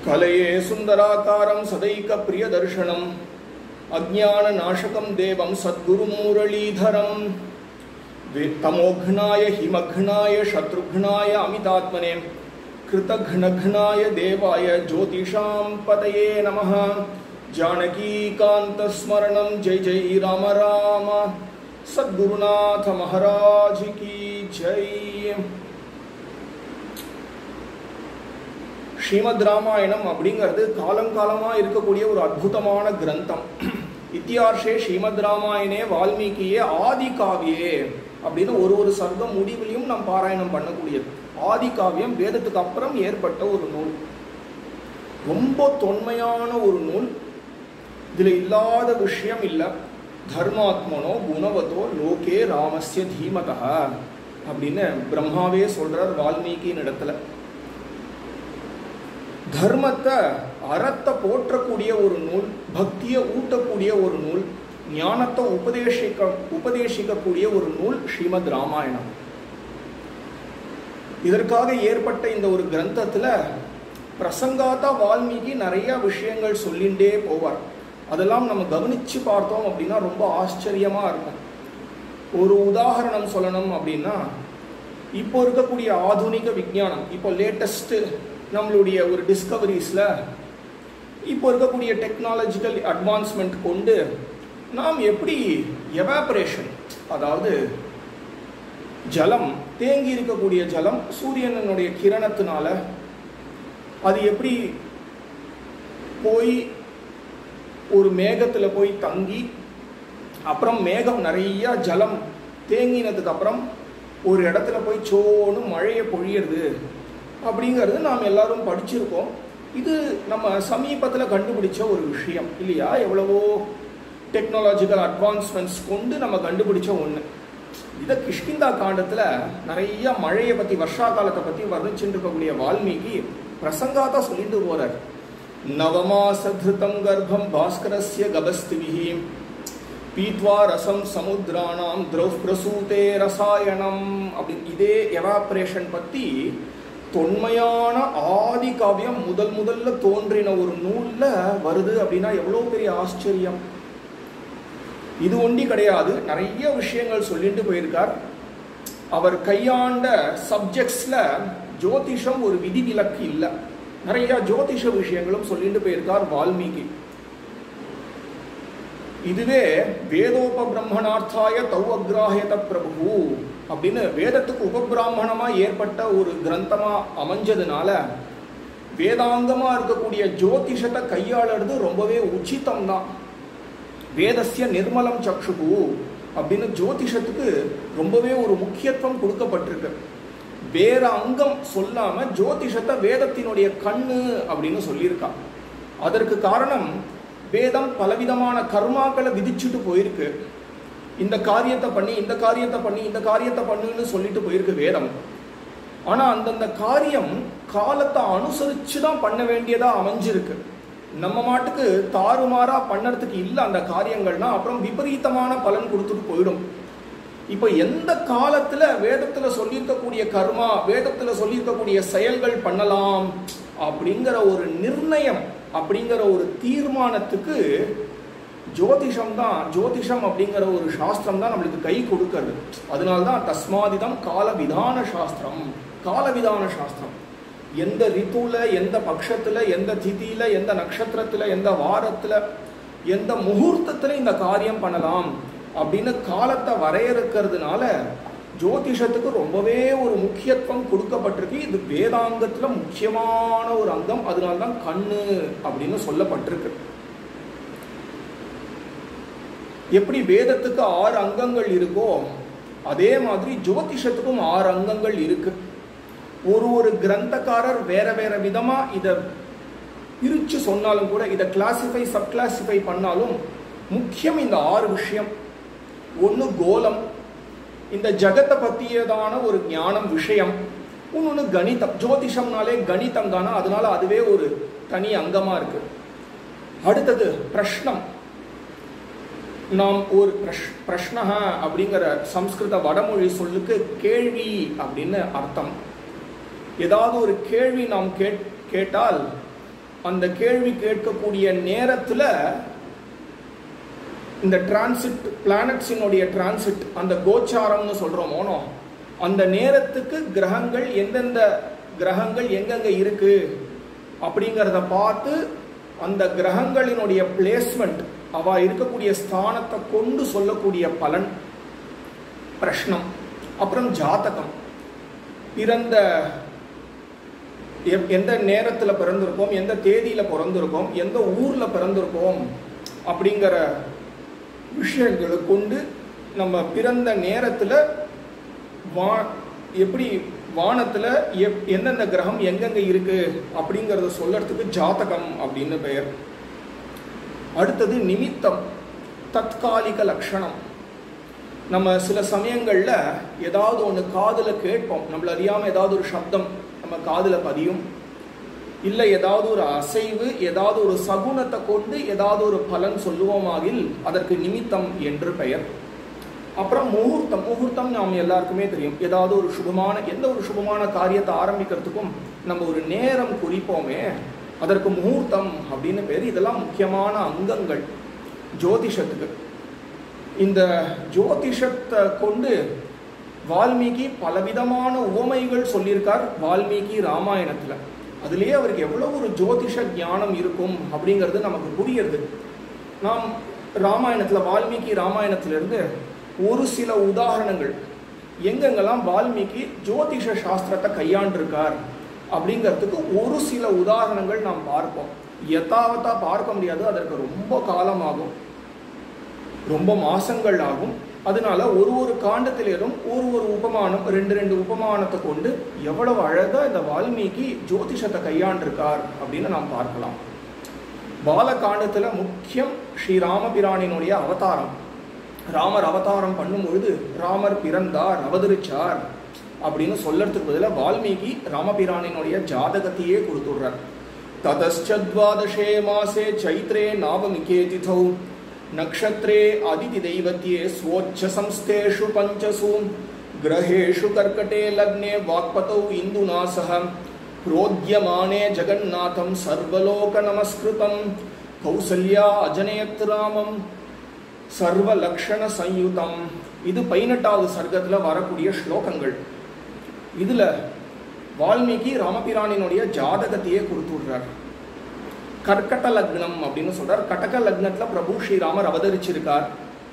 कलये सुन्दराकारं सदैकप्रियदर्शनम् अज्ञाननाशकं देवं सद्गुरुमुरलीधरं तमोघ्नाय हिमघ्नाय शत्रुघ्नाय अमितात्मने कृतघ्नघ्नाय देवाय ज्योतिषां पतये नमः जानकीकान्तस्मरणं जय जय राम राम सद्गुरुनाथ महाराज की जय ஸ்ரீமத் ராமாயணம் அப்படிங்கிறது காலம் காலமா இருக்கக்கூடிய ஒரு அற்புதமான கிரந்தம் இத்தியார்ஷே ஸ்ரீமத் ராமாயணே வால்மீகியே ஆதி காவியே அப்படின்னு ஒரு ஒரு சர்க்கம் முடிவிலையும் நாம் பாராயணம் பண்ணக்கூடியது ஆதி காவியம் வேதத்துக்கு அப்புறம் ஏற்பட்ட ஒரு நூல் ரொம்ப தொன்மையான ஒரு நூல் இதுல இல்லாத விஷயம் இல்லை தர்மாத்மனோ குணவதோ லோகே ராமஸ்ய தீமதா அப்படின்னு பிரம்மாவே சொல்றார் வால்மீகியின் இடத்துல தர்மத்தை அறத்தை போற்றக்கூடிய ஒரு நூல் பக்தியை ஊட்டக்கூடிய ஒரு நூல் ஞானத்தை உபதேசிக்க உபதேசிக்கக்கூடிய ஒரு நூல் ஸ்ரீமத் ராமாயணம் இதற்காக ஏற்பட்ட இந்த ஒரு கிரந்தத்துல பிரசங்காத்தா வால்மீகி நிறைய விஷயங்கள் சொல்லிண்டே போவார் அதெல்லாம் நம்ம கவனிச்சு பார்த்தோம் அப்படின்னா ரொம்ப ஆச்சரியமா இருக்கும் ஒரு உதாரணம் சொல்லணும் அப்படின்னா இப்போ இருக்கக்கூடிய ஆதுனிக விஞ்ஞானம் இப்போ லேட்டஸ்ட் நம்மளுடைய ஒரு டிஸ்கவரிஸில் இப்போ இருக்கக்கூடிய டெக்னாலஜிக்கல் அட்வான்ஸ்மெண்ட் கொண்டு நாம் எப்படி எவாபரேஷன் அதாவது ஜலம் தேங்கி இருக்கக்கூடிய ஜலம் சூரியனுடைய கிரணத்தினால அது எப்படி போய் ஒரு மேகத்தில் போய் தங்கி அப்புறம் மேகம் நிறைய ஜலம் தேங்கினதுக்கு அப்புறம் ஒரு இடத்துல போய் சோன்னு மழையை பொழியிறது அப்படிங்கிறது நாம் எல்லாரும் படிச்சிருக்கோம் இது நம்ம சமீபத்தில் கண்டுபிடிச்ச ஒரு விஷயம் இல்லையா எவ்வளவோ டெக்னாலஜிக்கல் அட்வான்ஸ்மெண்ட்ஸ் கொண்டு நம்ம கண்டுபிடிச்ச ஒன்று இதை கிஷ்கிந்தா காண்டத்தில் நிறைய மழையை பற்றி வருஷா காலத்தை பற்றி வர்ணிச்சுட்டு இருக்கக்கூடிய வால்மீகி பிரசங்காத்தா சொல்லிட்டு போறார் நவமாசதிருத்தம் கர்ப்பம் பாஸ்கரஸ்ய கபஸ்திவிஹி பீத்வா ரசம் சமுத்ராணாம் திரௌ பிரசூதே ரசாயனம் அப்படி இதே எவாப்ரேஷன் பற்றி தொன்மையான ஆதி காவியம் முதல் முதல்ல தோன்றின ஒரு நூல்ல வருது அப்படின்னா எவ்வளவு பெரிய ஆச்சரியம் இது ஒண்டி கிடையாது நிறைய விஷயங்கள் சொல்லிட்டு போயிருக்கார் அவர் கையாண்ட சப்ஜெக்ட்ஸ்ல ஜோதிஷம் ஒரு விதிவிலக்கு இல்லை நிறைய ஜோதிஷ விஷயங்களும் சொல்லிட்டு போயிருக்கார் வால்மீகி இதுவே வேதோப பிரம்மணார்த்தாய தௌ அக்ராஹியத பிரபு அப்படின்னு வேதத்துக்கு உபபிராமணமா ஏற்பட்ட ஒரு கிரந்தமா அமைஞ்சதுனால வேதாங்கமா இருக்கக்கூடிய ஜோதிஷத்தை கையாளுறது ரொம்பவே உச்சிதம் தான் வேதசிய நிர்மலம் சக்ஷுகு அப்படின்னு ஜோதிஷத்துக்கு ரொம்பவே ஒரு முக்கியத்துவம் கொடுக்கப்பட்டிருக்கு வேற அங்கம் சொல்லாம ஜோதிஷத்தை வேதத்தினுடைய கண்ணு அப்படின்னு சொல்லியிருக்கா அதற்கு காரணம் வேதம் பலவிதமான கர்மாக்களை விதிச்சுட்டு போயிருக்கு இந்த காரியத்தை பண்ணி இந்த காரியத்தை பண்ணி இந்த காரியத்தை பண்ணுன்னு சொல்லிட்டு போயிருக்கு வேதம் ஆனா அந்தந்த காரியம் காலத்தை அனுசரிச்சு தான் பண்ண வேண்டியதா அமைஞ்சிருக்கு நம்ம மாட்டுக்கு தாறுமாறா பண்ணறதுக்கு இல்லை அந்த காரியங்கள்னா அப்புறம் விபரீதமான பலன் கொடுத்துட்டு போயிடும் இப்போ எந்த காலத்துல வேதத்துல சொல்லியிருக்கக்கூடிய கர்மா வேதத்துல சொல்லியிருக்கக்கூடிய செயல்கள் பண்ணலாம் அப்படிங்கிற ஒரு நிர்ணயம் அப்படிங்கிற ஒரு தீர்மானத்துக்கு ஜோதிஷம் தான் ஜோதிஷம் அப்படிங்கிற ஒரு சாஸ்திரம் தான் நம்மளுக்கு கை கொடுக்கறது அதனால்தான் தஸ்மாதிதம் காலவிதான சாஸ்திரம் காலவிதான சாஸ்திரம் எந்த ரித்துல எந்த பட்சத்துல எந்த திதியில எந்த நட்சத்திரத்துல எந்த வாரத்துல எந்த முகூர்த்தத்துல இந்த காரியம் பண்ணலாம் அப்படின்னு காலத்தை வரையறுக்கிறதுனால ஜோதிஷத்துக்கு ரொம்பவே ஒரு முக்கியத்துவம் கொடுக்கப்பட்டிருக்கு இது வேதாங்கத்துல முக்கியமான ஒரு அங்கம் அதனால்தான் கண்ணு அப்படின்னு சொல்லப்பட்டிருக்கு எப்படி வேதத்துக்கு ஆறு அங்கங்கள் இருக்கோ அதே மாதிரி ஜோதிஷத்துக்கும் ஆறு அங்கங்கள் இருக்கு ஒரு ஒரு கிரந்தக்காரர் வேற வேற விதமா இத பிரிச்சு சொன்னாலும் கூட இதை கிளாசிஃபை சப் கிளாசிஃபை பண்ணாலும் முக்கியம் இந்த ஆறு விஷயம் ஒன்று கோலம் இந்த ஜகத்தை பற்றியதான ஒரு ஞானம் விஷயம் இன்னொன்று கணிதம் ஜோதிஷம்னாலே கணிதம் தானே அதனால அதுவே ஒரு தனி அங்கமாக இருக்கு அடுத்தது பிரஷ்னம் நாம் ஒரு பிரஷ் பிரஷ்னஹ அப்படிங்கிற சம்ஸ்கிருத வடமொழி சொல்லுக்கு கேள்வி அப்படின்னு அர்த்தம் ஏதாவது ஒரு கேள்வி நாம் கேட் கேட்டால் அந்த கேள்வி கேட்கக்கூடிய நேரத்தில் இந்த டிரான்சிட் பிளானட்ஸினுடைய டிரான்சிட் அந்த கோச்சாரம்னு சொல்கிறோம் மோனோ அந்த நேரத்துக்கு கிரகங்கள் எந்தெந்த கிரகங்கள் எங்கெங்க இருக்கு அப்படிங்கிறத பார்த்து அந்த கிரகங்களினுடைய பிளேஸ்மெண்ட் அவ இருக்கக்கூடிய ஸ்தானத்தை கொண்டு சொல்லக்கூடிய பலன் பிரஷ்னம் அப்புறம் ஜாதகம் பிறந்த எப்- எந்த நேரத்தில் பிறந்திருக்கோம் எந்த தேதியில் பிறந்திருக்கோம் எந்த ஊரில் பிறந்திருக்கோம் அப்படிங்கிற விஷயங்களை கொண்டு நம்ம பிறந்த நேரத்தில் வா எப்படி வானத்தில் எப் எந்தெந்த கிரகம் எங்கெங்க இருக்கு அப்படிங்கிறத சொல்லறதுக்கு ஜாதகம் அப்படின்னு பெயர் அடுத்தது நிமித்தம் தற்காலிக லட்சணம் நம்ம சில சமயங்களில் ஏதாவது ஒன்று காதில் கேட்போம் நம்மள அறியாமல் ஏதாவது ஒரு சப்தம் நம்ம காதில் பதியும் இல்லை ஏதாவது ஒரு அசைவு ஏதாவது ஒரு சகுனத்தை கொண்டு ஏதாவது ஒரு பலன் சொல்லுவோமாகில் அதற்கு நிமித்தம் என்று பெயர் அப்புறம் முகூர்த்தம் முகூர்த்தம் நாம் எல்லாருக்குமே தெரியும் ஏதாவது ஒரு சுபமான எந்த ஒரு சுபமான காரியத்தை ஆரம்பிக்கிறதுக்கும் நம்ம ஒரு நேரம் குறிப்போமே அதற்கு முகூர்த்தம் அப்படின்னு பேர் இதெல்லாம் முக்கியமான அங்கங்கள் ஜோதிஷத்துக்கு இந்த ஜோதிஷத்தை கொண்டு வால்மீகி பலவிதமான உவமைகள் சொல்லியிருக்கார் வால்மீகி ராமாயணத்தில் அதுலேயே அவருக்கு எவ்வளோ ஒரு ஜோதிஷ ஞானம் இருக்கும் அப்படிங்கிறது நமக்கு புரியுறது நாம் ராமாயணத்தில் வால்மீகி ராமாயணத்திலிருந்து ஒரு சில உதாரணங்கள் எங்கெங்கெல்லாம் வால்மீகி ஜோதிஷ சாஸ்திரத்தை கையாண்டிருக்கார் அப்படிங்கிறதுக்கு ஒரு சில உதாரணங்கள் நாம் பார்ப்போம் யதாவத்தா பார்க்க முடியாது அதற்கு ரொம்ப காலமாகும் ரொம்ப மாசங்கள் ஆகும் அதனால ஒரு ஒரு காண்டத்திலேயும் ஒரு ஒரு உபமானம் ரெண்டு ரெண்டு உபமானத்தை கொண்டு எவ்வளவு அழகா இந்த வால்மீகி ஜோதிஷத்தை கையாண்டிருக்கார் அப்படின்னு நாம் பார்க்கலாம் பாலகாண்டத்துல முக்கியம் ஸ்ரீ ராமபிரானினுடைய அவதாரம் ராமர் அவதாரம் பண்ணும் பொழுது ராமர் பிறந்தார் அவதரிச்சார் அப்படின்னு சொல்லறதுக்கு பதிலாக வால்மீகி ராமபிரானினுடைய ஜாதகத்தையே கொடுத்துடுறார் ததச்சத்வாதசே மாசே சைத்ரே நாவமிகே திதௌ நக்ஷத்ரே அதிதி தெய்வத்தியே ஸ்வோச்ச சம்ஸ்தேஷு பஞ்சசு கிரகேஷு கர்க்கடே லக்னே வாக்பதௌ இந்துனா சக प्रोद्यमाने जगन्नाथं सर्वलोकनमस्कृतं கௌசல்யா அஜனயத் ராமம் சர்வலக்ஷண சயுதம் இது பதினெட்டாவது சர்க்கத்தில் வரக்கூடிய ஸ்லோகங்கள் இதில் வால்மீகி ராமபிரானினுடைய ஜாதகத்தையே கொடுத்துடுறார் கர்க்கட லக்னம் அப்படின்னு சொல்றார் கடக லக்னத்தில் பிரபு ஸ்ரீராமர் அவதரிச்சிருக்கார்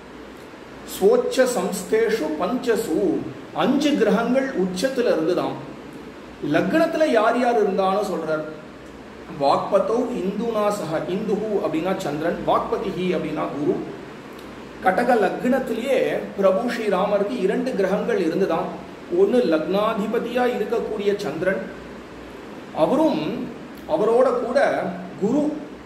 ஸ்வோச்ச சம்ஸ்தேஷு பஞ்சசு அஞ்சு கிரகங்கள் உச்சத்தில் இருந்துதாம் லக்னத்துல யார் யார் இருந்தான்னு சொல்றார் வாக்பத்தோ இந்துனா சக இந்துஹு அப்படின்னா சந்திரன் வாக்பதிஹி அப்படின்னா குரு கடக லக்னத்திலேயே பிரபு ஸ்ரீராமருக்கு இரண்டு கிரகங்கள் இருந்துதாம் ஒன்று லக்னாதிபதியா இருக்கக்கூடிய சந்திரன் அவரும் அவரோட கூட குரு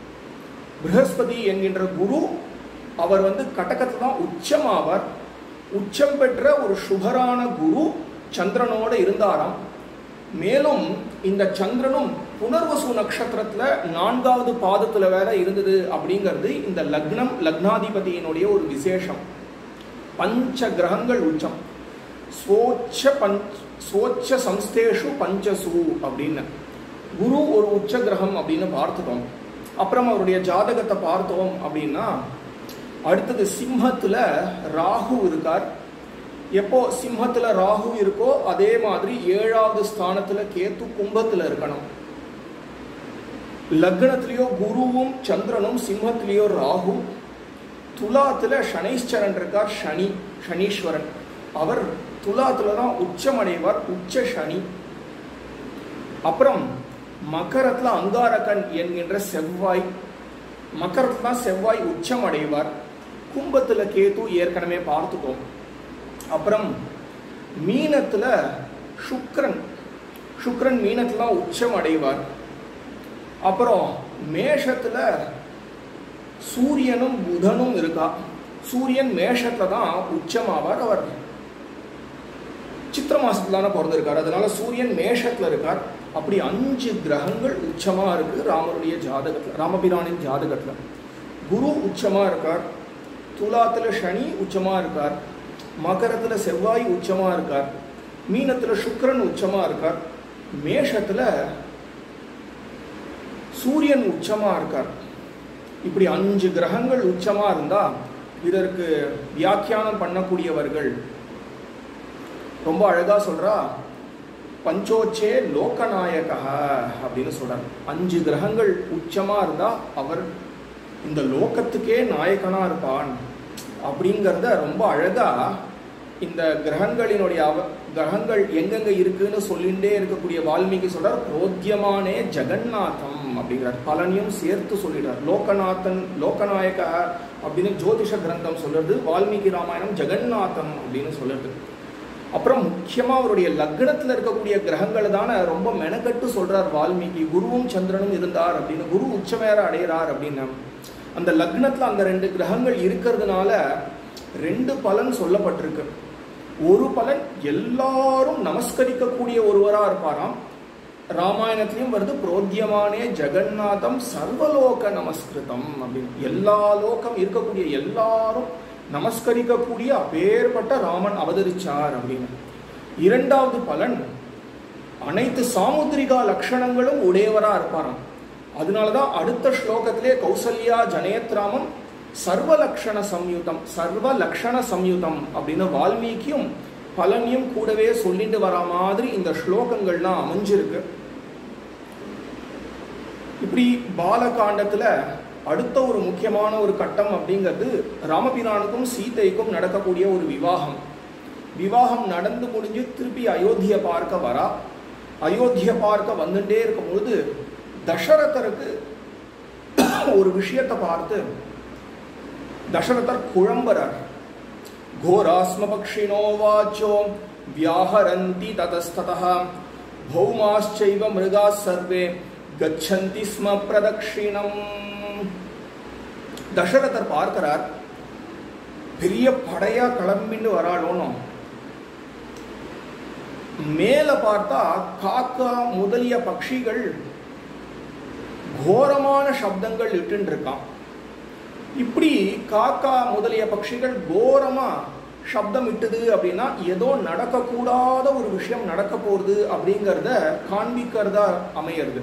ப்ரஹஸ்பதி என்கின்ற குரு அவர் வந்து கடகத்தில் தான் உச்சமாவார் உச்சம் பெற்ற ஒரு சுபரான குரு சந்திரனோட இருந்தாராம் மேலும் இந்த சந்திரனும் புனர்வசு நட்சத்திரத்துல நான்காவது பாதத்துல வேற இருந்தது அப்படிங்கிறது இந்த லக்னம் லக்னாதிபதியினுடைய ஒரு விசேஷம் பஞ்ச கிரகங்கள் உச்சம் ஸ்வோச்ச பஞ்ச் ஸ்வோச்ச சம்ஸ்தேஷு பஞ்சசு அப்படின்னு குரு ஒரு உச்ச கிரகம் அப்படின்னு பார்த்துட்டோம் அப்புறம் அவருடைய ஜாதகத்தை பார்த்தோம் அப்படின்னா அடுத்தது சிம்மத்துல ராகு இருக்கார் எப்போ சிம்மத்துல ராகு இருக்கோ அதே மாதிரி ஏழாவது ஸ்தானத்துல கேத்து கும்பத்துல இருக்கணும் லக்னத்திலேயோ குருவும் சந்திரனும் சிம்மத்திலேயோ ராகு துலாத்துல சனைஸ்வரன் இருக்கார் சனி சனீஸ்வரன் அவர் துலாத்துல தான் உச்சமடைவார் உச்ச சனி அப்புறம் மகரத்துல அங்காரகன் என்கின்ற செவ்வாய் மகரத்துல தான் செவ்வாய் உச்சம் அடைவார் கும்பத்துல கேது ஏற்கனவே பார்த்துட்டோம் அப்புறம் மீனத்துல சுக்ரன் சுக்ரன் மீனத்துல தான் உச்சம் அடைவார் அப்புறம் மேஷத்துல சூரியனும் புதனும் இருக்கா சூரியன் மேஷத்துல தான் உச்சமாவார் அவர் சித்திர மாசத்துல தானே பிறந்திருக்கார் அதனால சூரியன் மேஷத்துல இருக்கார் அப்படி அஞ்சு கிரகங்கள் உச்சமா இருக்கு ராமருடைய ஜாதகத்துல ராமபிரானின் ஜாதகத்துல குரு உச்சமா இருக்கார் துலாத்துல சனி உச்சமா இருக்கார் மகரத்துல செவ்வாய் உச்சமா இருக்கார் மீனத்துல சுக்கிரன் உச்சமா இருக்கார் மேஷத்துல சூரியன் உச்சமா இருக்கார் இப்படி அஞ்சு கிரகங்கள் உச்சமா இருந்தா இதற்கு வியாக்கியானம் பண்ணக்கூடியவர்கள் ரொம்ப அழகா சொல்றா பஞ்சோச்சே லோகநாயகா அப்படின்னு சொல்றார் அஞ்சு கிரகங்கள் உச்சமா இருந்தா அவர் இந்த லோகத்துக்கே நாயகனா இருப்பான் அப்படிங்கிறத ரொம்ப அழகா இந்த கிரகங்களினுடைய அவ கிரகங்கள் எங்கெங்க இருக்குன்னு சொல்லிண்டே இருக்கக்கூடிய வால்மீகி சொல்றார் புரோத்தியமானே ஜெகநாதம் அப்படிங்கிறார் பலனையும் சேர்த்து சொல்லிடுறார் லோகநாதன் லோகநாயக அப்படின்னு ஜோதிஷ கிரந்தம் சொல்றது வால்மீகி ராமாயணம் ஜெகநாதம் அப்படின்னு சொல்லுது அப்புறம் முக்கியமா அவருடைய லக்னத்துல இருக்கக்கூடிய கிரகங்களை தானே ரொம்ப மெனக்கட்டு சொல்றார் வால்மீகி குருவும் சந்திரனும் இருந்தார் அப்படின்னு குரு உச்சமேற அடைகிறார் அப்படின்னு அந்த லக்னத்துல அந்த ரெண்டு கிரகங்கள் இருக்கிறதுனால ரெண்டு பலன் சொல்லப்பட்டிருக்கு ஒரு பலன் எல்லாரும் நமஸ்கரிக்கக்கூடிய ஒருவரா இருப்பாராம் ராமாயணத்திலையும் வருது புரோத்தியமானே ஜெகநாதம் சர்வலோக நமஸ்கிருதம் அப்படின்னு எல்லா லோகம் இருக்கக்கூடிய எல்லாரும் நமஸ்கரிக்கக்கூடிய அப்பேற்பட்ட ராமன் அவதரிச்சார் அப்படின்னு இரண்டாவது பலன் அனைத்து சாமுத்திரிகா லட்சணங்களும் உடையவரா இருப்பாராம் அதனாலதான் அடுத்த ஸ்லோகத்திலே கௌசல்யா ஜனயத்ராமம் சர்வலக்ஷண சம்யுதம் சர்வ லக்ஷண சம்யுதம் அப்படின்னு வால்மீகியும் பலனையும் கூடவே சொல்லிட்டு வர மாதிரி இந்த ஸ்லோகங்கள்லாம் அமைஞ்சிருக்கு இப்படி பாலகாண்டத்துல அடுத்த ஒரு முக்கியமான ஒரு கட்டம் அப்படிங்கிறது ராமபிரானுக்கும் சீதைக்கும் நடக்கக்கூடிய ஒரு விவாகம் விவாகம் நடந்து முடிஞ்சு திருப்பி அயோத்தியை பார்க்க வரா அயோத்தியை பார்க்க வந்துட்டே இருக்கும் பொழுது தசரதருக்கு ஒரு விஷயத்தை பார்த்து தசரதர் குழம்புறார் घोरास्मपक्षिणो वाचो व्याहरन्ति ततस्ततः भौमाश्चैव मृगाः सर्वे गच्छन्ति स्म प्रदक्षिणम् தசரதர் பார்க்கிறார் பெரிய படையா கிளம்பின்னு வராளோனோ மேல பார்த்தா காக்கா முதலிய பட்சிகள் கோரமான சப்தங்கள் இட்டுன்னு இருக்கான் இப்படி காக்கா முதலிய பட்சிகள் கோரமா சப்தம் இட்டுது அப்படின்னா ஏதோ நடக்கக்கூடாத ஒரு விஷயம் நடக்க போகுது அப்படிங்கிறத காண்பிக்கிறதா அமையிறது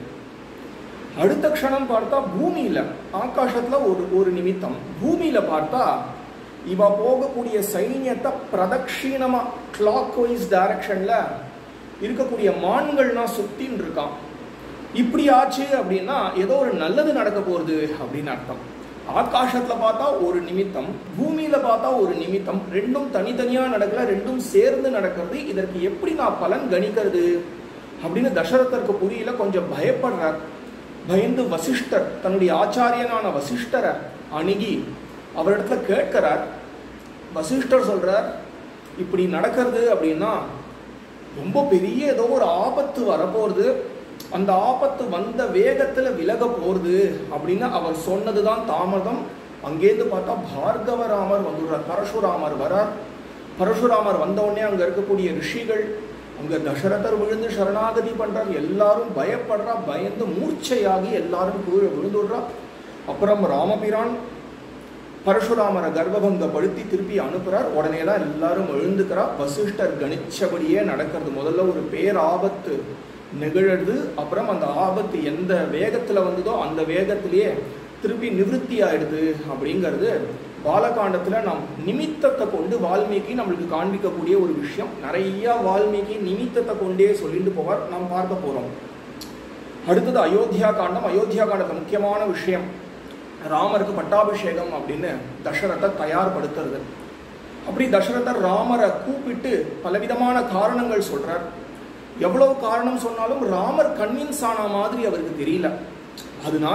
அடுத்த க்ஷணம் பார்த்தா பூமியில ஆகாசத்துல ஒரு ஒரு நிமித்தம் பூமியில பார்த்தா இவ போகக்கூடிய சைன்யத்தை பிரதட்சிணமா கிளாக் வைஸ் டைரக்ஷன்ல இருக்கக்கூடிய மான்கள்லாம் சுத்தின்னு இருக்கான் இப்படி ஆச்சு அப்படின்னா ஏதோ ஒரு நல்லது நடக்க போகுது அப்படின்னு அர்த்தம் ஆகாசத்துல பார்த்தா ஒரு நிமித்தம் பூமியில பார்த்தா ஒரு நிமித்தம் ரெண்டும் தனித்தனியா நடக்கல ரெண்டும் சேர்ந்து நடக்கிறது இதற்கு எப்படி நான் பலன் கணிக்கிறது அப்படின்னு தசரதருக்கு புரியல கொஞ்சம் பயப்படுறார் பயந்து வசிஷ்டர் தன்னுடைய ஆச்சாரியனான வசிஷ்டரை அணுகி அவரிடத்துல கேட்கிறார் வசிஷ்டர் சொல்றார் இப்படி நடக்கிறது அப்படின்னா ரொம்ப பெரிய ஏதோ ஒரு ஆபத்து வரப்போறது அந்த ஆபத்து வந்த வேகத்துல விலக போறது அப்படின்னு அவர் சொன்னதுதான் தாமதம் அங்கேருந்து பார்த்தா பார்கவராமர் வந்துடுறார் பரசுராமர் வரார் பரசுராமர் வந்த உடனே அங்க இருக்கக்கூடிய ரிஷிகள் அங்க தசரதர் விழுந்து சரணாகதி பண்றார் எல்லாரும் பயப்படுறா பயந்து மூர்ச்சையாகி எல்லாரும் கீழே விழுந்துடுறா அப்புறம் ராமபிரான் பரசுராமரை கர்ப்பபங்கப்படுத்தி திருப்பி அனுப்புறார் உடனே தான் எல்லாரும் எழுந்துக்கிறா வசிஷ்டர் கணிச்சபடியே நடக்கிறது முதல்ல ஒரு பேராபத்து நிகழறது அப்புறம் அந்த ஆபத்து எந்த வேகத்துல வந்ததோ அந்த வேகத்திலேயே திருப்பி நிவிருத்தி ஆயிடுது அப்படிங்கிறது பாலகாண்டத்துல நாம் நிமித்தத்தை கொண்டு வால்மீகி நம்மளுக்கு காண்பிக்கக்கூடிய ஒரு விஷயம் நிறைய வால்மீகி நிமித்தத்தை கொண்டே சொல்லிட்டு போவார் நாம் பார்க்க போறோம் அடுத்தது அயோத்தியா காண்டம் அயோத்தியா காண்டத்துல முக்கியமான விஷயம் ராமருக்கு பட்டாபிஷேகம் அப்படின்னு தசரத்தை தயார்படுத்துறது அப்படி தசரதர் ராமரை கூப்பிட்டு பலவிதமான காரணங்கள் சொல்றார் எவ்வளவு காரணம் சொன்னாலும் ராமர் கன்வின்ஸ் ஆன மாதிரி அவருக்கு தெரியல அதனால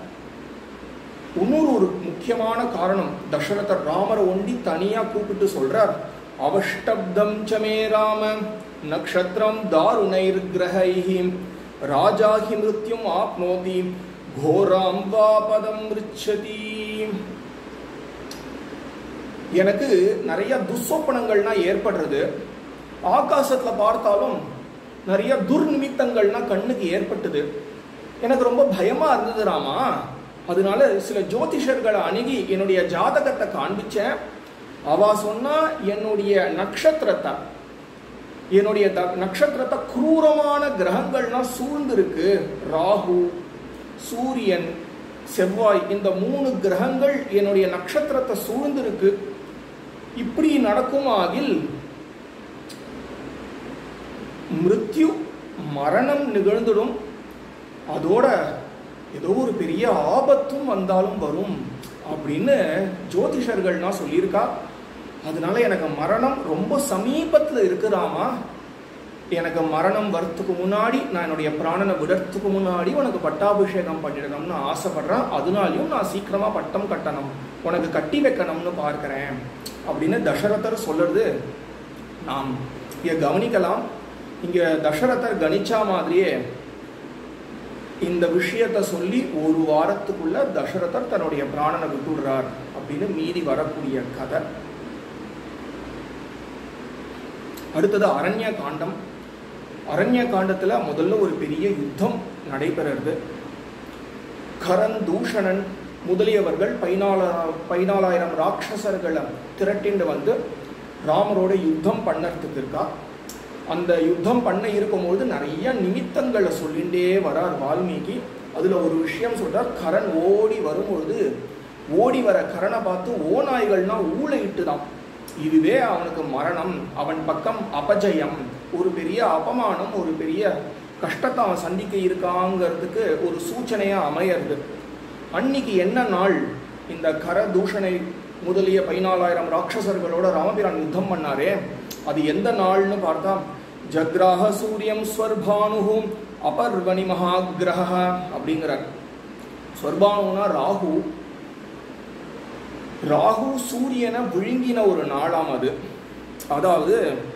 இன்னொரு ஒரு முக்கியமான காரணம் தசரதர் ராமரை ஒண்டி தனியா கூப்பிட்டு சொல்றார் அவஷ்டப்தம் சமே ராம நக்ஷத்திரம் தாருணைர் கிரகைஹி ராஜாஹி மிருத்யும் ஆப்னோதி கோராம் வா பதம் ரிச்சதி எனக்கு நிறைய துஸ்வப்பனங்கள்னா ஏற்படுறது ஆகாசத்துல பார்த்தாலும் நிறைய துர்நிமித்தங்கள்னா கண்ணுக்கு ஏற்பட்டது எனக்கு ரொம்ப பயமா இருந்தது ராமா அதனால சில ஜோதிஷர்களை அணுகி என்னுடைய ஜாதகத்தை காண்பிச்சேன் அவ சொன்னா என்னுடைய நட்சத்திரத்தை என்னுடைய த- நட்சத்திரத்தை குரூரமான கிரகங்கள்னா சூழ்ந்திருக்கு ராகு சூரியன் செவ்வாய் இந்த மூணு கிரகங்கள் என்னுடைய நட்சத்திரத்தை சூழ்ந்திருக்கு இப்படி நடக்குமாகில் மிருத்யு மரணம் நிகழ்ந்துடும் அதோட ஏதோ ஒரு பெரிய ஆபத்தும் வந்தாலும் வரும் அப்படின்னு ஜோதிஷர்கள்லாம் சொல்லியிருக்கா அதனால எனக்கு மரணம் ரொம்ப சமீபத்தில் இருக்குதாமா எனக்கு மரணம் வரத்துக்கு முன்னாடி நான் என்னுடைய பிராணனை விடறதுக்கு முன்னாடி உனக்கு பட்டாபிஷேகம் பண்ணிடணும்னு ஆசைப்படுறேன் அதனாலையும் நான் சீக்கிரமா பட்டம் கட்டணும் உனக்கு கட்டி வைக்கணும்னு பார்க்கிறேன் அப்படின்னு தசரதர் சொல்றது நாம் இங்க கவனிக்கலாம் இங்க தசரதர் கணிச்சா மாதிரியே இந்த விஷயத்த சொல்லி ஒரு வாரத்துக்குள்ள தசரதர் தன்னுடைய பிராணனை விட்டுடுறார் அப்படின்னு மீதி வரக்கூடிய கதை அடுத்தது அரண்ய காண்டம் அரண்ய காண்டத்துல முதல்ல ஒரு பெரிய யுத்தம் நடைபெறுறது கரன் தூஷணன் முதலியவர்கள் பதினாலா பதினாலாயிரம் ராட்சசர்களை திரட்டிண்டு வந்து ராமரோட யுத்தம் பண்ணறதுக்கு இருக்கா அந்த யுத்தம் பண்ண இருக்கும்போது நிறைய நிமித்தங்களை சொல்லிண்டே வரார் வால்மீகி அதுல ஒரு விஷயம் சொல்றார் கரண் ஓடி வரும்பொழுது ஓடி வர கரனை பார்த்து ஓநாய்கள்னா ஊழையிட்டுதான் இதுவே அவனுக்கு மரணம் அவன் பக்கம் அபஜயம் ஒரு பெரிய அபமானம் ஒரு பெரிய கஷ்டத்தை அவன் சந்திக்க இருக்காங்கிறதுக்கு ஒரு சூச்சனையா அமையிறது அன்னைக்கு என்ன நாள் இந்த கர தூஷணை முதலிய பதினாலாயிரம் ராட்சசர்களோட ராமபிரான் யுத்தம் பண்ணாரே அது எந்த நாள்னு பார்த்தா ஜக்ராஹ சூரியம் ஸ்வர்பானுகும் அபர்வணி மகாகிரக அப்படிங்கிறார் ஸ்வர்பானுனா ராகு ராகு சூரியனை விழுங்கின ஒரு நாளாம் அது அதாவது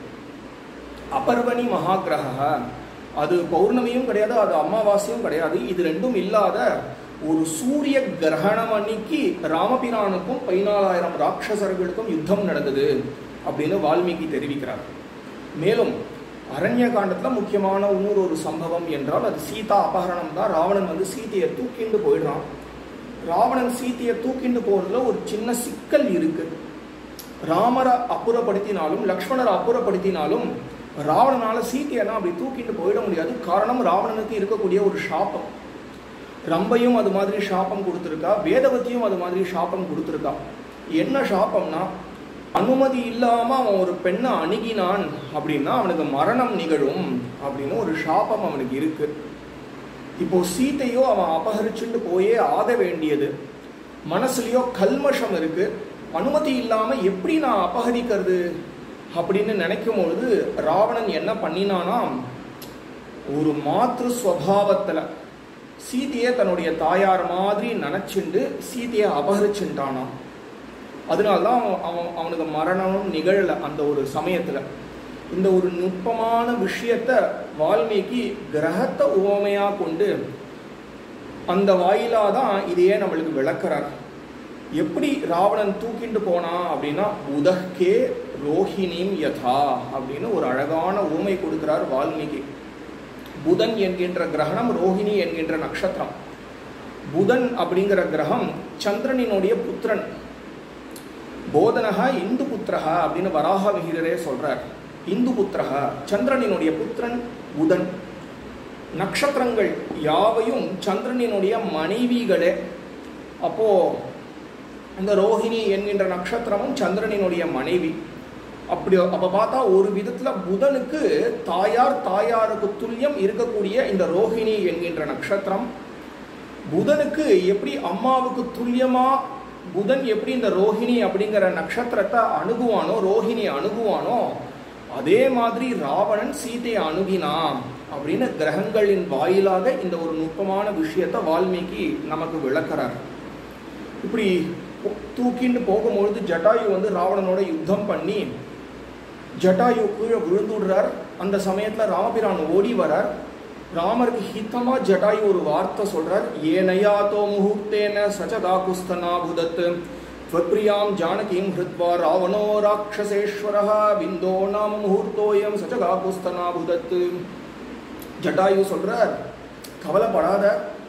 அபர்வணி மகாகிரக அது பௌர்ணமியும் கிடையாது அது அமாவாசையும் கிடையாது இது ரெண்டும் இல்லாத ஒரு சூரிய கிரகணம் அன்னைக்கு ராமபிரானுக்கும் பதினாலாயிரம் ராட்சசர்களுக்கும் யுத்தம் நடந்தது அப்படின்னு வால்மீகி தெரிவிக்கிறார் மேலும் அரண்ய காண்டத்துல முக்கியமான இன்னொரு ஒரு சம்பவம் என்றால் அது சீதா அபகரணம் தான் ராவணன் வந்து சீதையை தூக்கிண்டு போயிடுறான் ராவணன் சீதையை தூக்கிண்டு போறதுல ஒரு சின்ன சிக்கல் இருக்கு ராமரை அப்புறப்படுத்தினாலும் லக்ஷ்மணரை அப்புறப்படுத்தினாலும் ராவணனால சீதையெல்லாம் அப்படி தூக்கிட்டு போயிட முடியாது காரணம் ராவணனுக்கு இருக்கக்கூடிய ஒரு சாபம் ரம்பையும் அது மாதிரி சாபம் கொடுத்துருக்கா வேதவதியும் அது மாதிரி சாபம் கொடுத்துருக்கா என்ன சாபம்னா அனுமதி இல்லாம அவன் ஒரு பெண்ணை அணுகினான் அப்படின்னா அவனுக்கு மரணம் நிகழும் அப்படின்னு ஒரு சாபம் அவனுக்கு இருக்கு இப்போ சீத்தையோ அவன் அபகரிச்சுட்டு போயே ஆக வேண்டியது மனசுலயோ கல்மஷம் இருக்கு அனுமதி இல்லாம எப்படி நான் அபகரிக்கிறது அப்படின்னு நினைக்கும் பொழுது ராவணன் என்ன பண்ணினானாம் ஒரு மாத்ரு ஸ்வபாவத்துல சீதையை தன்னுடைய தாயார் மாதிரி நினைச்சுண்டு சீதையை அபகரிச்சுட்டானாம் அதனால்தான் அவன் அவன் அவனுக்கு மரணமும் நிகழல அந்த ஒரு சமயத்துல இந்த ஒரு நுட்பமான விஷயத்த வால்மீகி கிரகத்தை உவமையா கொண்டு அந்த வாயிலா தான் இதையே நம்மளுக்கு விளக்குறார் எப்படி ராவணன் தூக்கிண்டு போனான் அப்படின்னா உதஹ்கே ரோஹிணிம் யதா அப்படின்னு ஒரு அழகான ஊமை கொடுக்கிறார் வால்மீகி புதன் என்கின்ற கிரகணம் ரோஹிணி என்கின்ற நட்சத்திரம் புதன் அப்படிங்கிற கிரகம் சந்திரனினுடைய புத்திரன் போதனகா இந்து புத்திரகா அப்படின்னு வராக விகிதரே சொல்றார் இந்து புத்திரகா சந்திரனினுடைய புத்திரன் புதன் நட்சத்திரங்கள் யாவையும் சந்திரனினுடைய மனைவிகளே அப்போ இந்த ரோஹிணி என்கின்ற நட்சத்திரமும் சந்திரனினுடைய மனைவி அப்படி அப்ப பார்த்தா ஒரு விதத்துல புதனுக்கு தாயார் தாயாருக்கு துல்லியம் இருக்கக்கூடிய இந்த ரோஹிணி என்கின்ற நட்சத்திரம் புதனுக்கு எப்படி அம்மாவுக்கு துல்லியமா புதன் எப்படி இந்த ரோஹிணி அப்படிங்கிற நட்சத்திரத்தை அணுகுவானோ ரோஹிணி அணுகுவானோ அதே மாதிரி ராவணன் சீதையை அணுகினான் அப்படின்னு கிரகங்களின் வாயிலாக இந்த ஒரு நுட்பமான விஷயத்தை வால்மீகி நமக்கு விளக்குறார் இப்படி தூக்கிட்டு போகும்பொழுது ஜட்டாயு வந்து ராவணனோட யுத்தம் பண்ணி ஜட்டாயு கீழே விழுந்துடுறார் அந்த சமயத்துல ராமபிரான் ஓடி வரார் ராமருக்கு ஹிதமா ஜட்டாயு ஒரு வார்த்தை சொல்றார் ஏனையாதோ முகூர்த்தேன சச்சதா குஸ்தனா புதத் त्वत्प्रियां जानकीं हृत्वा रावणो राक्षसेश्वरः विन्दो नाम முகூர்த்தோயம் சச்சகாபுஸ்தனாபுதத் ஜட்டாயு சொல்றார் கவலைப்படாத